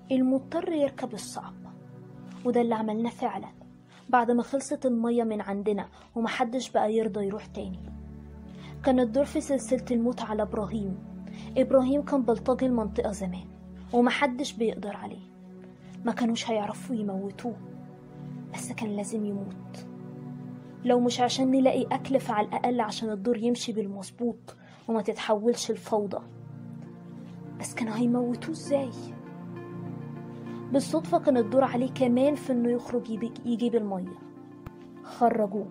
المضطر يركب الصعب وده اللي عملناه فعلا بعد ما خلصت المية من عندنا ومحدش بقى يرضى يروح تاني كان الدور في سلسلة الموت على إبراهيم إبراهيم كان بلطجي المنطقة زمان ومحدش بيقدر عليه ما كانوش هيعرفوا يموتوه بس كان لازم يموت لو مش عشان نلاقي أكل فعلى الأقل عشان الدور يمشي بالمظبوط وما تتحولش لفوضى بس كانوا هيموتوه ازاي بالصدفة كان الدور عليه كمان في انه يخرج يبي- يجيب المية خرجوه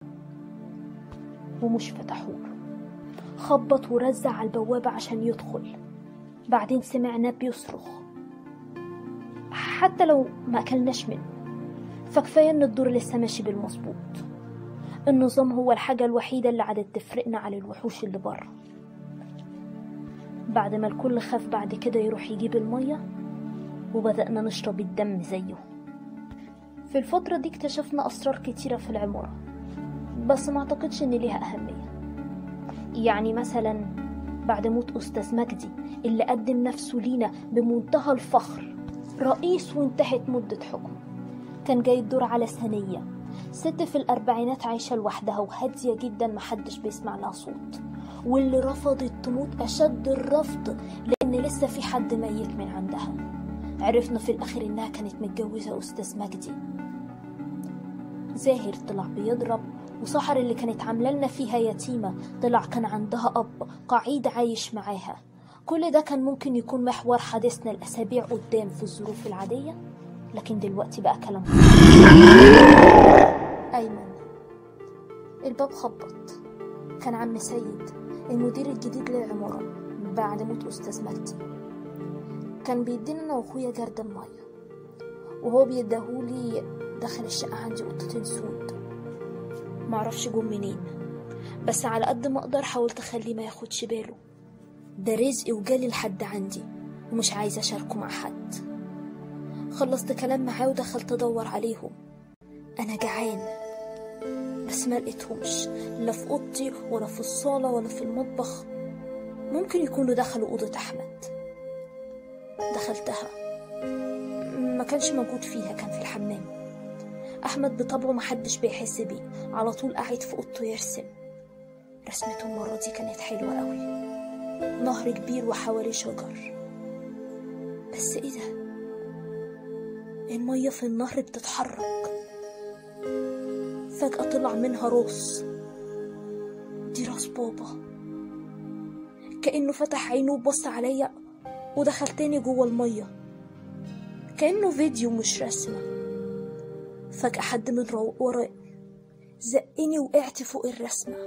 ومش فتحوله خبط ورزع على البوابة عشان يدخل بعدين سمعناه بيصرخ حتى لو ما أكلناش منه فكفاية إن الدور لسه ماشي بالمظبوط النظام هو الحاجة الوحيدة اللي عادت تفرقنا عن الوحوش اللي بره بعد ما الكل خاف بعد كده يروح يجيب المية وبدأنا نشرب الدم زيه في الفترة دي اكتشفنا أسرار كتيرة في العمارة بس ما أعتقدش إن ليها أهمية يعني مثلا بعد موت أستاذ مجدي اللي قدم نفسه لينا بمنتهى الفخر رئيس وانتهت مدة حكمه كان جاي الدور على ثانية ست في الأربعينات عايشة لوحدها وهادية جدا محدش بيسمع لها صوت واللي رفضت تموت أشد الرفض لأن لسه في حد ميت من عندها عرفنا في الآخر إنها كانت متجوزة أستاذ مجدي زاهر طلع بيضرب وسحر اللي كانت عاملة لنا فيها يتيمة طلع كان عندها أب قعيد عايش معاها كل ده كان ممكن يكون محور حديثنا الأسابيع قدام في الظروف العادية لكن دلوقتي بقى كلام أيمن الباب خبط كان عم سيد المدير الجديد للعمارة بعد موت أستاذ مجدي كان بيدينا أنا وأخويا جرد المية وهو بيديهولي دخل الشقة عندي قطتين سود معرفش جم منين بس على قد ما أقدر حاولت أخليه ما ياخدش باله ده رزقي وجالي لحد عندي ومش عايزة أشاركه مع حد خلصت كلام معاه ودخلت أدور عليهم أنا جعان بس ما لقيتهمش لا في اوضتي ولا في الصاله ولا في المطبخ ممكن يكونوا دخلوا اوضه احمد دخلتها ما كانش موجود فيها كان في الحمام احمد بطبعه محدش بيحس بيه على طول قاعد في اوضته يرسم رسمته المره دي كانت حلوه قوي نهر كبير وحواليه شجر بس ايه ده الميه في النهر بتتحرك فجأة طلع منها راس دي راس بابا كأنه فتح عينه وبص عليا ودخل تاني جوه المية كأنه فيديو مش رسمة فجأة حد من رو- وراي زقني وقعت فوق الرسمة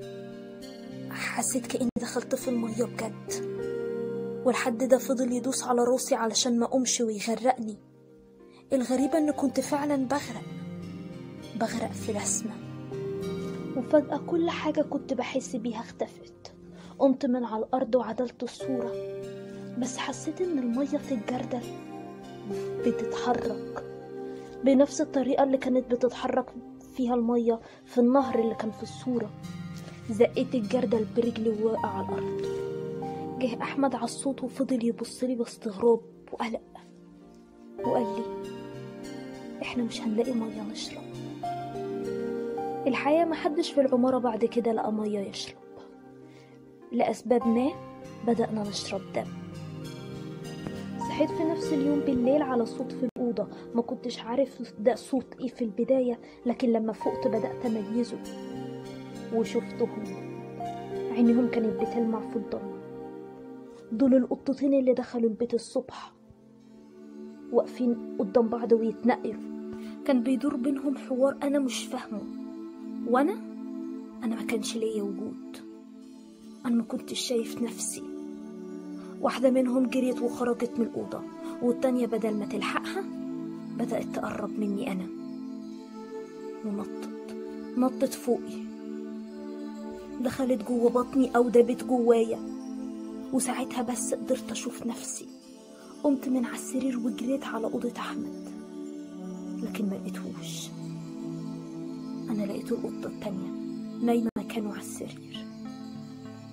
حسيت كأني دخلت في المية بجد والحد ده فضل يدوس على راسي علشان ما أقومش ويغرقني الغريبة إن كنت فعلا بغرق بغرق في رسمة وفجأة كل حاجة كنت بحس بيها اختفت قمت من على الأرض وعدلت الصورة بس حسيت إن المية في الجردل بتتحرك بنفس الطريقة اللي كانت بتتحرك فيها المية في النهر اللي كان في الصورة زقيت الجردل برجلي وواقع على الأرض جه أحمد على الصوت وفضل يبصلي باستغراب وقلق وقال لي احنا مش هنلاقي مية نشرب الحقيقة محدش في العمارة بعد كده لقى مية يشرب لأسباب ما بدأنا نشرب دم صحيت في نفس اليوم بالليل على صوت في الأوضة ما كنتش عارف ده صوت ايه في البداية لكن لما فقت بدأت أميزه وشفتهم عينيهم كانت بتلمع في الضلمة دول القطتين اللي دخلوا البيت الصبح واقفين قدام بعض ويتنقلوا كان بيدور بينهم حوار أنا مش فاهمه وأنا أنا ما كانش ليا وجود أنا ما كنتش شايف نفسي واحدة منهم جريت وخرجت من الأوضة والتانية بدل ما تلحقها بدأت تقرب مني أنا ونطت نطت فوقي دخلت جوه بطني أو دابت جوايا وساعتها بس قدرت أشوف نفسي قمت من على السرير وجريت على أوضة أحمد لكن ما لقيتهوش أنا لقيت القطة التانية نايمة مكانه على السرير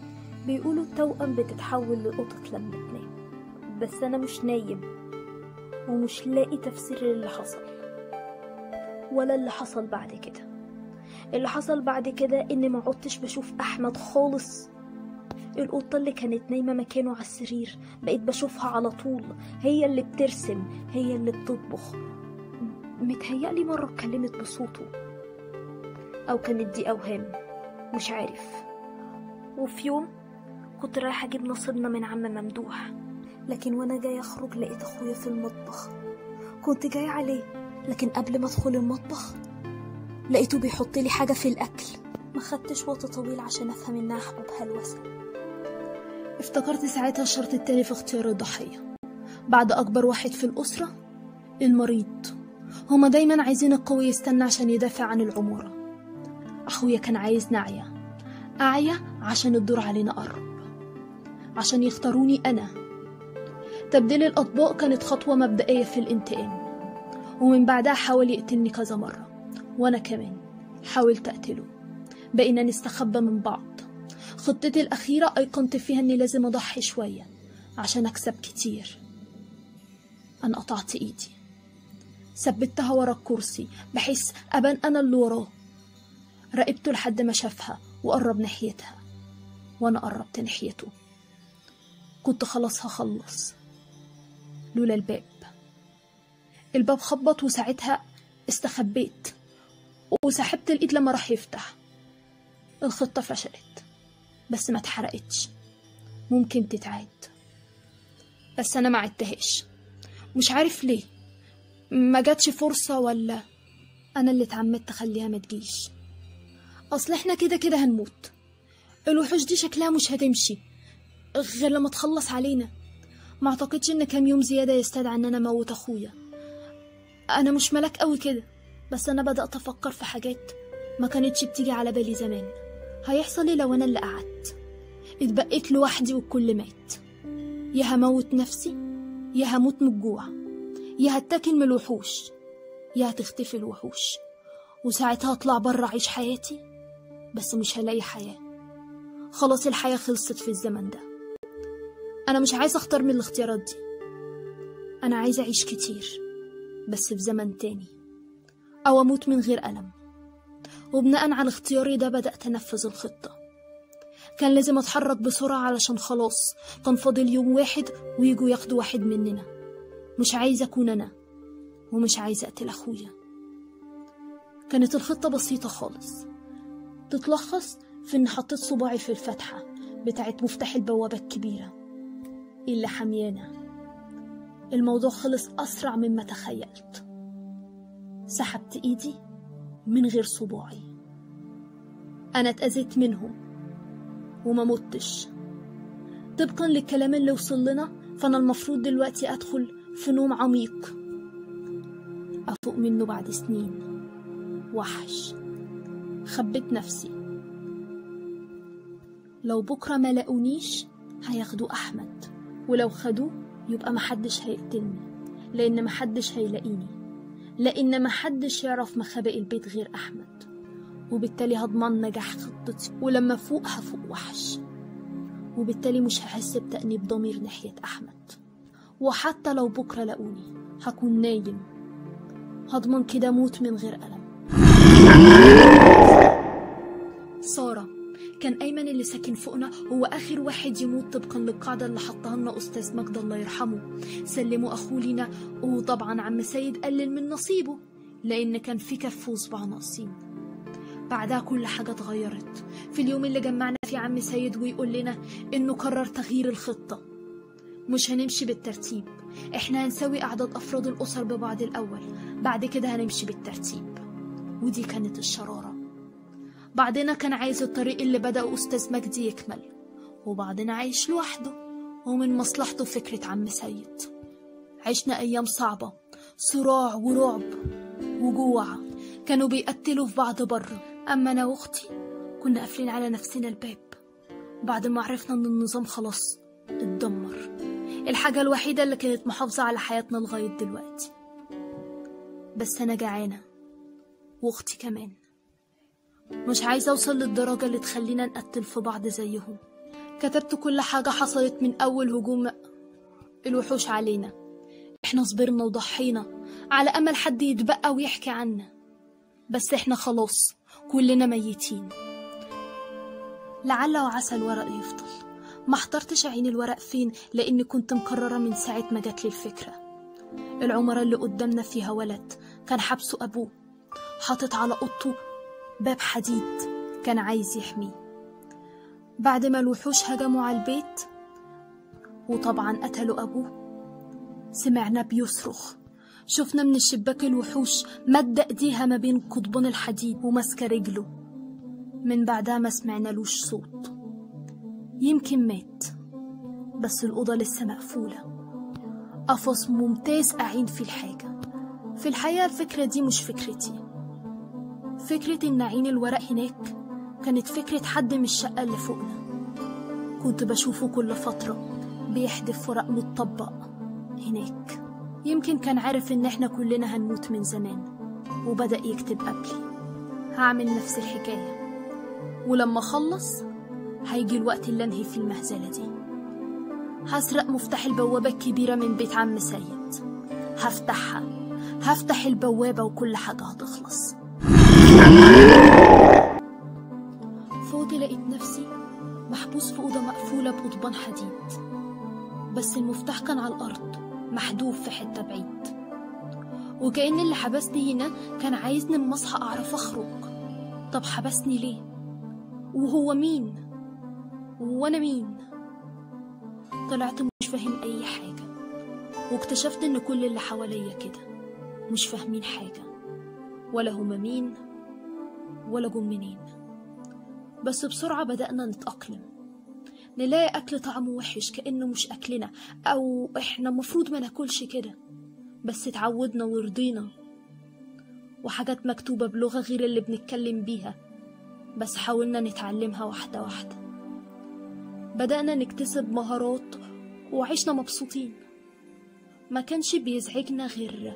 بيقولوا التوأم بتتحول لقطط لما تنام بس أنا مش نايم ومش لاقي تفسير للي حصل ولا اللي حصل بعد كده اللي حصل بعد كده اني ما عدتش بشوف احمد خالص القطة اللي كانت نايمة مكانه على السرير بقيت بشوفها على طول هي اللي بترسم هي اللي بتطبخ متهيألي مرة اتكلمت بصوته أو كانت دي أوهام مش عارف وفي يوم كنت رايحة أجيب نصيبنا من عم ممدوح لكن وأنا جاية أخرج لقيت أخويا في المطبخ كنت جاية عليه لكن قبل ما أدخل المطبخ لقيته بيحط لي حاجة في الأكل ما خدتش وقت طويل عشان أفهم إنها حبوب هلوسة افتكرت ساعتها الشرط التاني في اختيار الضحية بعد أكبر واحد في الأسرة المريض هما دايما عايزين القوي يستنى عشان يدافع عن العمورة أخويا كان عايز نعية أعيا عشان الدور علينا قرب عشان يختاروني أنا تبديل الأطباق كانت خطوة مبدئية في الانتقام ومن بعدها حاول يقتلني كذا مرة وأنا كمان حاولت أقتله بقينا نستخبى من بعض خطتي الأخيرة أيقنت فيها إني لازم أضحي شوية عشان أكسب كتير أنا قطعت إيدي ثبتها ورا الكرسي بحيث أبان أنا اللي وراه راقبته لحد ما شافها وقرب ناحيتها وأنا قربت ناحيته كنت خلاص هخلص لولا الباب الباب خبط وساعتها استخبيت وسحبت الإيد لما راح يفتح الخطة فشلت بس ما اتحرقتش ممكن تتعاد بس أنا ما عدتهاش مش عارف ليه ما جاتش فرصة ولا أنا اللي اتعمدت أخليها ما تجيش أصل إحنا كده كده هنموت الوحوش دي شكلها مش هتمشي غير لما تخلص علينا ما اعتقدش ان كام يوم زيادة يستدعى ان انا اموت اخويا انا مش ملاك قوي كده بس انا بدأت افكر في حاجات ما كانتش بتيجي على بالي زمان هيحصل ايه لو انا اللي قعدت اتبقيت لوحدي والكل مات يا هموت نفسي يا هموت من الجوع يا هتاكل من الوحوش يا هتختفي الوحوش وساعتها اطلع بره اعيش حياتي بس مش هلاقي حياة خلاص الحياة خلصت في الزمن ده أنا مش عايزة أختار من الاختيارات دي أنا عايزة أعيش كتير بس في زمن تاني أو أموت من غير ألم وبناء على اختياري ده بدأت أنفذ الخطة كان لازم أتحرك بسرعة علشان خلاص كان فاضل يوم واحد ويجوا ياخدوا واحد مننا مش عايزة أكون أنا ومش عايزة أقتل أخويا كانت الخطة بسيطة خالص تتلخص في إن حطيت صباعي في الفتحة بتاعت مفتاح البوابة الكبيرة اللي حميانة الموضوع خلص أسرع مما تخيلت سحبت إيدي من غير صباعي أنا اتأذيت منهم وما متش طبقا للكلام اللي وصل لنا فأنا المفروض دلوقتي أدخل في نوم عميق أفوق منه بعد سنين وحش خبيت نفسي لو بكرة ما لقونيش هياخدوا أحمد ولو خدوه يبقى محدش هيقتلني لأن محدش هيلاقيني لأن محدش يعرف مخابئ البيت غير أحمد وبالتالي هضمن نجاح خطتي ولما فوق هفوق وحش وبالتالي مش هحس بتأنيب ضمير ناحية أحمد وحتى لو بكرة لقوني هكون نايم هضمن كده موت من غير ألم سارة كان أيمن اللي ساكن فوقنا هو آخر واحد يموت طبقا للقاعدة اللي حطها لنا أستاذ مجد الله يرحمه سلموا أخوه لينا وطبعا عم سيد قلل من نصيبه لأن كان في كف وصباع ناقصين بعدها كل حاجة اتغيرت في اليوم اللي جمعنا فيه عم سيد ويقول لنا إنه قرر تغيير الخطة مش هنمشي بالترتيب احنا هنسوي أعداد أفراد الأسر ببعض الأول بعد كده هنمشي بالترتيب ودي كانت الشرارة بعضنا كان عايز الطريق اللي بدأ أستاذ مجدي يكمل وبعضنا عايش لوحده ومن مصلحته فكرة عم سيد عشنا أيام صعبة صراع ورعب وجوع كانوا بيقتلوا في بعض بره أما أنا وأختي كنا قافلين على نفسنا الباب بعد ما عرفنا إن النظام خلاص اتدمر الحاجة الوحيدة اللي كانت محافظة على حياتنا لغاية دلوقتي بس أنا جعانة وأختي كمان مش عايزة أوصل للدرجة اللي تخلينا نقتل في بعض زيهم كتبت كل حاجة حصلت من أول هجوم الوحوش علينا احنا صبرنا وضحينا على أمل حد يتبقى ويحكي عنا بس احنا خلاص كلنا ميتين لعل وعسى الورق يفضل ما احترتش عين الورق فين لاني كنت مقررة من ساعة ما جات لي الفكرة العمرة اللي قدامنا فيها ولد كان حبسه أبوه حاطط على أوضته باب حديد كان عايز يحميه بعد ما الوحوش هجموا على البيت وطبعا قتلوا أبوه سمعنا بيصرخ شفنا من الشباك الوحوش مد ايديها ما بين قضبان الحديد وماسكه رجله من بعدها ما سمعنالوش صوت يمكن مات بس الأوضة لسه مقفولة قفص ممتاز أعين فيه الحاجة في الحقيقة الفكرة دي مش فكرتي فكرة إن أعين الورق هناك كانت فكرة حد من الشقة اللي فوقنا كنت بشوفه كل فترة بيحدف ورق متطبق هناك يمكن كان عارف إن إحنا كلنا هنموت من زمان وبدأ يكتب قبلي هعمل نفس الحكاية ولما أخلص هيجي الوقت اللي أنهي فيه المهزلة دي هسرق مفتاح البوابة الكبيرة من بيت عم سيد هفتحها هفتح البوابة وكل حاجة هتخلص فوقي لقيت نفسي محبوس في أوضة مقفولة بقضبان حديد بس المفتاح كان على الأرض محذوف في حتة بعيد وكأن اللي حبسني هنا كان عايزني اما اصحى أعرف أخرج طب حبسني ليه؟ وهو مين؟ وأنا مين؟ طلعت مش فاهم أي حاجة واكتشفت إن كل اللي حواليا كده مش فاهمين حاجة ولا هما مين ولا جم منين بس بسرعة بدأنا نتأقلم نلاقي أكل طعمه وحش كأنه مش أكلنا أو إحنا مفروض ما ناكلش كده بس اتعودنا ورضينا وحاجات مكتوبة بلغة غير اللي بنتكلم بيها بس حاولنا نتعلمها واحدة واحدة بدأنا نكتسب مهارات وعشنا مبسوطين ما كانش بيزعجنا غير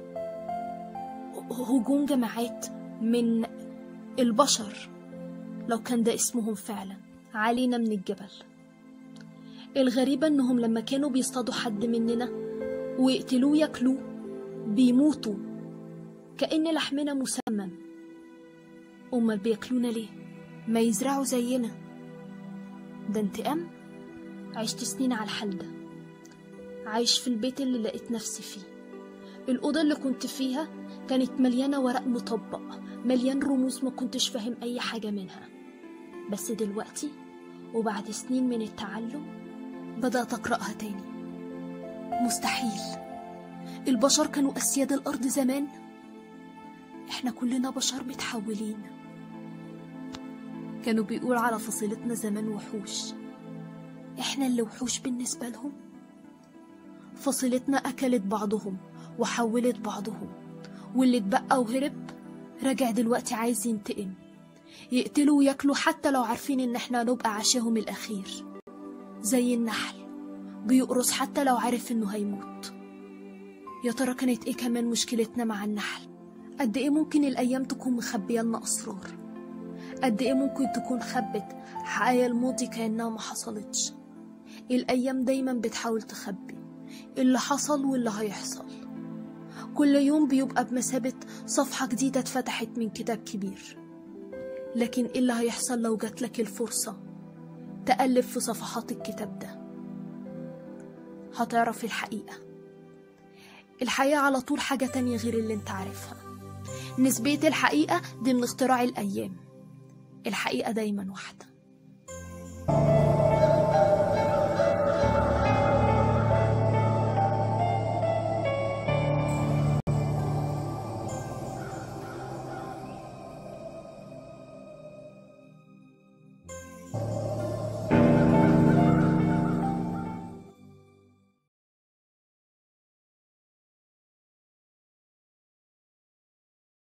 هجوم جماعات من البشر لو كان ده اسمهم فعلا علينا من الجبل الغريبة انهم لما كانوا بيصطادوا حد مننا ويقتلوه ياكلوه بيموتوا كأن لحمنا مسمم أمال بياكلونا ليه ما يزرعوا زينا ده انتقام عشت سنين على الحال ده عايش في البيت اللي لقيت نفسي فيه الأوضة اللي كنت فيها كانت مليانة ورق مطبق مليان رموز ما كنتش فاهم أي حاجة منها بس دلوقتي وبعد سنين من التعلم بدأت أقرأها تاني مستحيل البشر كانوا أسياد الأرض زمان إحنا كلنا بشر متحولين كانوا بيقول على فصيلتنا زمان وحوش إحنا اللي وحوش بالنسبة لهم فصيلتنا أكلت بعضهم وحولت بعضهم واللي اتبقى وهرب رجع دلوقتي عايز ينتقم يقتلوا وياكلوا حتى لو عارفين ان احنا هنبقى عشاهم الاخير زي النحل بيقرص حتى لو عارف انه هيموت يا ترى كانت ايه كمان مشكلتنا مع النحل قد ايه ممكن الايام تكون مخبيه لنا اسرار قد ايه ممكن تكون خبت حقايا الماضي كانها ما حصلتش الايام دايما بتحاول تخبي اللي حصل واللي هيحصل كل يوم بيبقى بمثابة صفحة جديدة اتفتحت من كتاب كبير لكن ايه اللي هيحصل لو جاتلك الفرصة تقلب في صفحات الكتاب ده هتعرف الحقيقة الحقيقة على طول حاجة تانية غير اللي انت عارفها نسبية الحقيقة دي من اختراع الأيام الحقيقة دايما واحدة